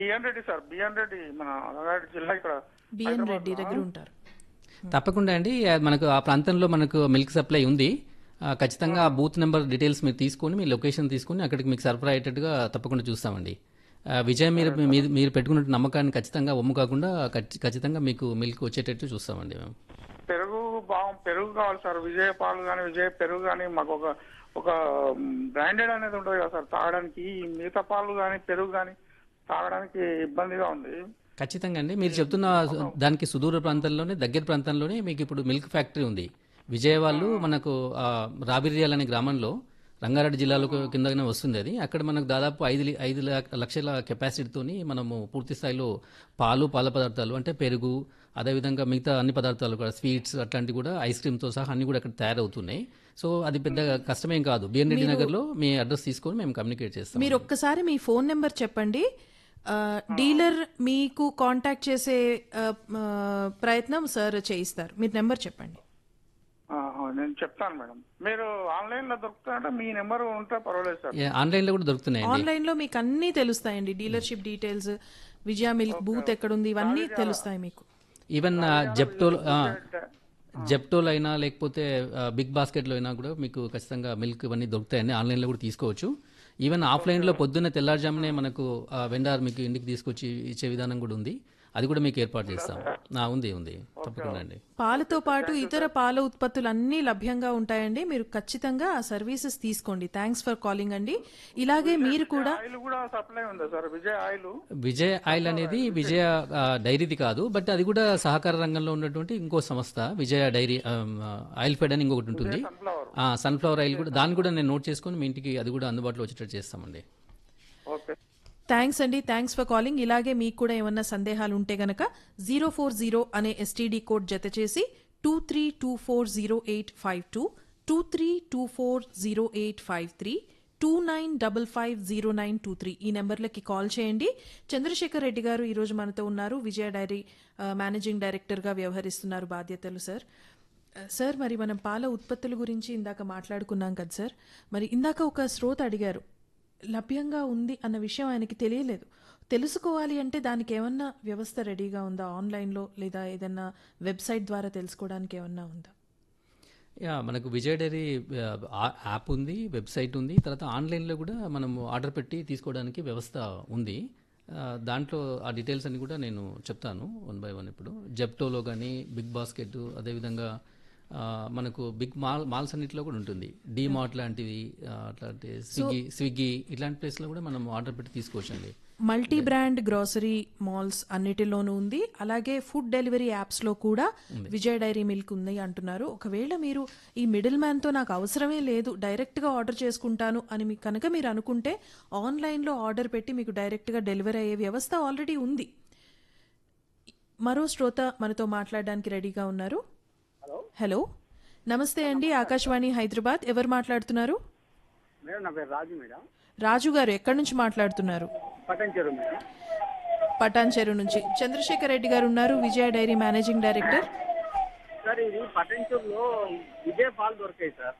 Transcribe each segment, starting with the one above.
B N Reddy sir BN Reddy మన రంగారెడ్డి జిల్లా ఇక్కడ బిఎన్ రెడ్డి దగ్గర ఉంటారు తప్పకుండా అండి ఆ, మనకు ఆ ప్రాంతంలో మనకు మిల్క్ సప్లై ఉంది ఆ, ఖచ్చితంగా ఆ బూత్ నెంబర్ డీటెయిల్స్ మీరు తీసుకొని మీ లొకేషన్ తీసుకొని అక్కడికి మీకు సరఫరా అయ్యేటట్టుగా తప్పకుండా చూస్తామండి ఆ, విజయ్ మీరు మీరు మీరు పెట్టుకున్న నమ్మకాన్ని ఖచ్చితంగా ఒమ్ము కాకుండా ఖచ్చి- ఖచ్చితంగా మీకు మిల్క్ వచ్చేటట్టు చూస్తామండి మేము పెరుగు బాగు పెరుగు కావాలి సార్ విజయ పాలు కానీ విజయ పెరుగు కానీ మాకు ఒక ఒక బ్రాండెడ్ అనేది ఉంటుంది కదా సార్ తాగడానికి ఈ మిగతా పాలు కానీ పెరుగు కానీ తాగడానికి ఇబ్బందిగా ఉంది ఖచ్చితంగా అండి మీరు చెప్తున్న దానికి సుదూర ప్రాంతంలోనే దగ్గర ప్రాంతంలోనే మీకు ఇప్పుడు మిల్క్ ఫ్యాక్టరీ ఉంది విజయ వాళ్ళు మనకు ఆ, రాబిర్యాల్ అనే గ్రామంలో రంగారెడ్డి జిల్లాలో కిందనే వస్తుంది అది అక్కడ మనకు దాదాపు ఐదు లి- ఐదు లక్ష- లక్షల కెపాసిటీతోని మనము పూర్తి స్థాయిలో పాలు పాల పదార్థాలు అంటే పెరుగు అదేవిధంగా మిగతా అన్ని పదార్థాలు కూడా స్వీట్స్ అట్లాంటివి కూడా ఐస్ క్రీమ్తో సహా అన్ని కూడా అక్కడ తయారవుతున్నాయి సో అది పెద్ద కష్టమేం కాదు బిఎన్ రెడ్డి నగర్లో మీ అడ్రస్ తీసుకొని మేము కమ్యూనికేట్ చేస్తాం మీరు ఒక్కసారి మీ ఫోన్ నెంబర్ చెప్పండి ఆ, డీలర్ మీకు కాంటాక్ట్ చేసే ఆ, ఆ, ప్రయత్నం సార్ చేయిస్తారు మీరు నెంబర్ చెప్పండి ఆహా, నేను చెప్తాను మేడం మీరు ఆన్లైన్ లో దొరుకుతారంటే మీ నెంబర్ ఉంటే పర్వాలేదు సార్ ఏ, ఆన్లైన్లో కూడా దొరుకుతున్నాయండి ఆన్లైన్ లో మీకు అన్ని తెలుస్తాయండి dealership details Vijaya milk booth ఎక్కడుంది ఇవన్నీ తెలుస్తాయి మీకు ఈవెన్ ఆ, జెప్టోల్ ఆ, జెప్టోల్ అయినా లేకపోతే ఆ, బిగ్ బాస్కెట్లో అయినా కూడా మీకు ఖచ్చితంగా మిల్క్ ఇవన్నీ దొరుకుతాయండి ఆన్లైన్లో కూడా తీసుకోవచ్చు ఈవెన్ ఆఫ్లైన్లో పొద్దున్న తెల్లారుజామునే మనకు ఆ, వెండార్ మీకు ఇంటికి తీసుకొచ్చి ఇచ్చే విధానం కూడా ఉంది అది కూడా మీకు ఏర్పాటు చేస్తాం ఆ, ఉంది ఉంది తప్పకుండా అండి పాలతో పాటు ఇతర పాల ఉత్పత్తులు అన్నీ లభ్యంగా ఉంటాయండి మీరు ఖచ్చితంగా ఆ సర్వీసెస్ తీసుకోండి థ్యాంక్స్ ఫర్ కాలింగ్ అండి ఇలాగే మీరు కూడా ఆయిల్ కూడా సప్లై ఉందా sir Vijay oil Vijaya oil అనేది విజయ ఆ, డైరీది కాదు బట్ అది కూడా సహకార రంగంలో ఉన్నటువంటి ఇంకో సంస్థ విజయ డైరీ ఆ, ఆయిల్ ఫెడ్ అని ఇంకొకటి ఉంటుంది సన్ఫ్లవర్ ఆ, సన్ఫ్లవర్ ఆయిల్ కూడా దాన్ని కూడా నేను నోట్ చేసుకొని మీ ఇంటికి అది కూడా అందుబాటులో వచ్చేటట్టు చేస్తామండి ఓకే థ్యాంక్స్ అండి థ్యాంక్స్ ఫర్ కాలింగ్ ఇలాగే మీకు కూడా ఏమన్నా సందేహాలు ఉంటే గనక జీరో ఫోర్ జీరో అనే ఎస్టీడీ కోడ్ జత చేసి two three two four zero eight five two two three two four zero eight five three two nine double five zero nine two three ఈ నెంబర్లకి కాల్ చేయండి చంద్రశేఖర్ రెడ్డి గారు ఈరోజు మనతో ఉన్నారు విజయ డైరీ ఆ, మేనేజింగ్ డైరెక్టర్గా వ్యవహరిస్తున్నారు బాధ్యతలు సార్ ఆ, సార్ మరి మనం పాల ఉత్పత్తుల గురించి ఇందాక మాట్లాడుకున్నాం కదా సార్ మరి ఇందాక ఒక శ్రోత అడిగారు లభ్యంగా ఉంది అన్న విషయం ఆయనకి తెలియలేదు తెలుసుకోవాలి అంటే దానికి ఏమన్నా వ్యవస్థ రెడీగా ఉందా ఆన్లైన్లో లేదా ఏదన్నా వెబ్సైట్ ద్వారా తెలుసుకోవడానికి ఏమన్నా ఉందా యా మనకు విజయ్ డైరీ ఆ, యాప్ ఉంది వెబ్సైట్ ఉంది తర్వాత ఆన్లైన్లో కూడా మనం ఆర్డర్ పెట్టి తీసుకోవడానికి వ్యవస్థ ఉంది ఆ, దాంట్లో ఆ డీటెయిల్స్ అన్ని కూడా నేను చెప్తాను వన్ బై వన్ ఇప్పుడు జెప్టోలో కానీ బిగ్ బాస్కెట్ అదేవిధంగా ఆ, మనకు బిగ్ మాల్ మాల్స్ అన్నింటిలో కూడా ఉంటుంది డీ మార్ట్ లాంటివి ఆ, అట్లాంటి స్విగ్గీ స్విగ్గీ ఇట్లాంటి ప్లేస్లో కూడా మనం ఆర్డర్ పెట్టి తీసుకోవచ్చండి మల్టీ బ్రాండ్ గ్రోసరీ మాల్స్ అన్నిటిలోనూ ఉంది అలాగే ఫుడ్ డెలివరీ యాప్స్లో కూడా విజయ్ డైరీ మిల్క్ ఉంది అంటున్నారు ఒకవేళ మీరు ఈ మిడిల్ మ్యాన్తో నాకు అవసరమే లేదు డైరెక్ట్గా ఆర్డర్ చేసుకుంటాను అని మీకు కనుక మీరు అనుకుంటే ఆన్లైన్లో ఆర్డర్ పెట్టి మీకు డైరెక్ట్గా డెలివరీ అయ్యే వ్యవస్థ ఆల్రెడీ ఉంది మరో శ్రోత మనతో మాట్లాడడానికి రెడీగా ఉన్నారు హలో నమస్తే అండి ఆకాశవాణి హైదరాబాద్ ఎవరు మాట్లాడుతున్నారు మేడం నా పేరు రాజు మేడం రాజు గారు ఎక్కడి నుంచి మాట్లాడుతున్నారు పటంచెరు మేడం పటాన్ చెరువు నుంచి చంద్రశేఖర్ రెడ్డి గారు ఉన్నారు Vijaya dairy managing director sir ఇది పటంచెరులో విజయ పాలు దొరికాయి సార్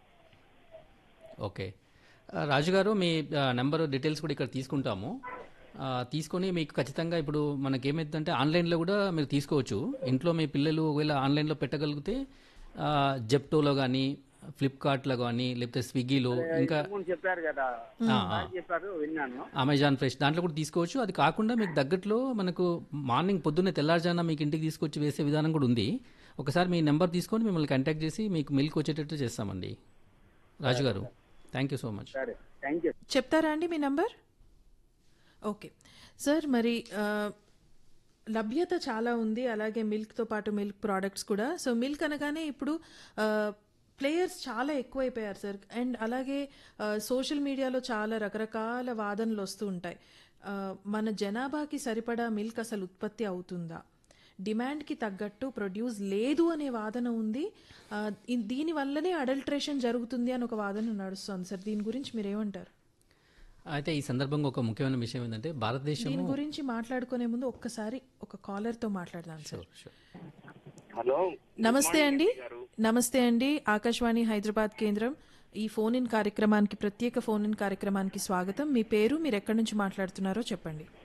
ఓకే ఆ, రాజు గారు మీ ఆ, నెంబర్ డీటెయిల్స్ కూడా ఇక్కడ తీసుకుంటాము ఆ, తీసుకొని మీకు ఖచ్చితంగా ఇప్పుడు మనకి ఏమైందంటే ఆన్లైన్లో కూడా మీరు తీసుకోవచ్చు ఇంట్లో మీ పిల్లలు ఒకవేళ ఆన్లైన్లో పెట్టగలిగితే ఆ, జెప్టోలో కానీ ఫ్లిప్కార్ట్లో కానీ లేకపోతే స్విగ్గీలో ఇంకా ముందు చెప్పారు కదా ఆ, ఆ, బాగా చెప్పారు విన్నాను అమెజాన్ ఫ్రెష్ దాంట్లో కూడా తీసుకోవచ్చు అది కాకుండా మీకు దగ్గరలో మనకు మార్నింగ్ పొద్దున్నే తెల్లారుజాన మీకు ఇంటికి తీసుకొచ్చి వేసే విధానం కూడా ఉంది ఒకసారి మీ నెంబర్ తీసుకొని మిమ్మల్ని కాంటాక్ట్ చేసి మీకు మిల్క్ వచ్చేటట్టు చేస్తామండి రాజు గారు థ్యాంక్ యూ సో మచ్ సరే థ్యాంక్ యూ చెప్తారా అండి మీ నంబర్ ఓకే సార్ మరి ఆ, లభ్యత చాలా ఉంది అలాగే మిల్క్తో పాటు మిల్క్ ప్రోడక్ట్స్ కూడా సో మిల్క్ అనగానే ఇప్పుడు ప్లేయర్స్ చాలా ఎక్కువైపోయారు సార్ అండ్ అలాగే సోషల్ మీడియాలో చాలా రకరకాల వాదనలు వస్తూ ఉంటాయి ఆ, మన జనాభాకి సరిపడా మిల్క్ అసలు ఉత్పత్తి అవుతుందా డిమాండ్కి తగ్గట్టు ప్రొడ్యూస్ లేదు అనే వాదన ఉంది ఆ, ఇ- దీని వల్లనే అడల్ట్రేషన్ జరుగుతుంది అని ఒక వాదన నడుస్తుంది సార్ దీని గురించి మీరు ఏమంటారు అయితే ఈ సందర్భంగా ఒక ముఖ్యమైన విషయం ఏంటంటే భారతదేశం దీని గురించి మాట్లాడుకునే ముందు ఒక్కసారి ఒక కాలర్ తో మాట్లాడదాం సార్ హలో నమస్తే అండి నమస్తే అండి ఆకాశవాణి హైదరాబాద్ కేంద్రం ఈ ఫోన్ ఇన్ కార్యక్రమానికి ప్రత్యేక ఫోన్ ఇన్ కార్యక్రమానికి స్వాగతం మీ పేరు మీరు ఎక్కడి నుంచి మాట్లాడుతున్నారో చెప్పండి